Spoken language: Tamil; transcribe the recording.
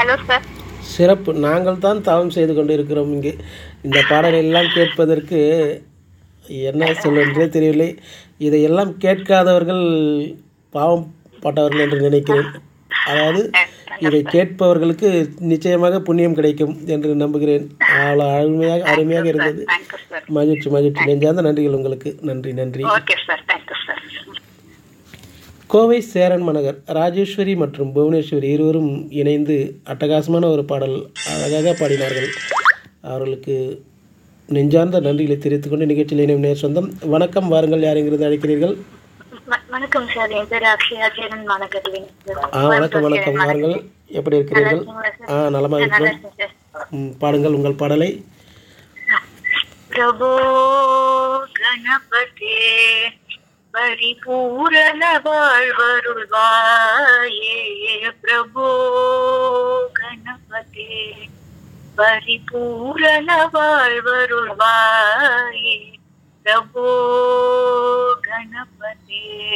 ஹலோ சார் சிறப்பு நாங்கள் தான் தவம் செய்து கொண்டு இருக்கிறோம் இங்கே இந்த பாடலை எல்லாம் கேட்பதற்கு என்ன சொல்வென்றே தெரியவில்லை இதையெல்லாம் கேட்காதவர்கள் பாவம் பட்டவர்கள் என்று நினைக்கிறேன் அதாவது இதை கேட்பவர்களுக்கு நிச்சயமாக புண்ணியம் கிடைக்கும் என்று நம்புகிறேன் அவ்வளோ அருமையாக அருமையாக இருந்தது தேங்க்யூ சார் மகிழ்ச்சி மகிழ்ச்சி நெஞ்சார்ந்த நன்றிகள் உங்களுக்கு நன்றி நன்றி okay sir thank you sir Kovai Cheran Managar Rajeswari மற்றும் புவனேஸ்வரி இருவரும் இணைந்து அட்டகாசமான ஒரு பாடல் அழகாக பாடினார்கள் அவர்களுக்கு நெஞ்சார்ந்த நன்றிகளை தெரிவித்துக் கொண்டு நிகழ்ச்சியில் இணையும் நேர் சொந்தம் வணக்கம் வாருங்கள் யாரெங்கிறது அழைக்கிறீர்கள் வ- வணக்கம் சார் என் பேர் அக்ஷயா சேரன் மாநகர்லிங் ஆ வணக்கம் வணக்கம் வாருங்கள் எப்படி இருக்கிறீர்கள் ஆ நலமாக நல்லா இருக்கிறோம் இருக்கேன் சார் ம், பாடுங்கள் உங்கள் பாடலை प्रभो गणपते परिपूरण வாழ்வருள்வாயே பிரபோ கணபதே பரிபூரண வாழ்வருள்வாயே பிரபோ கணபதே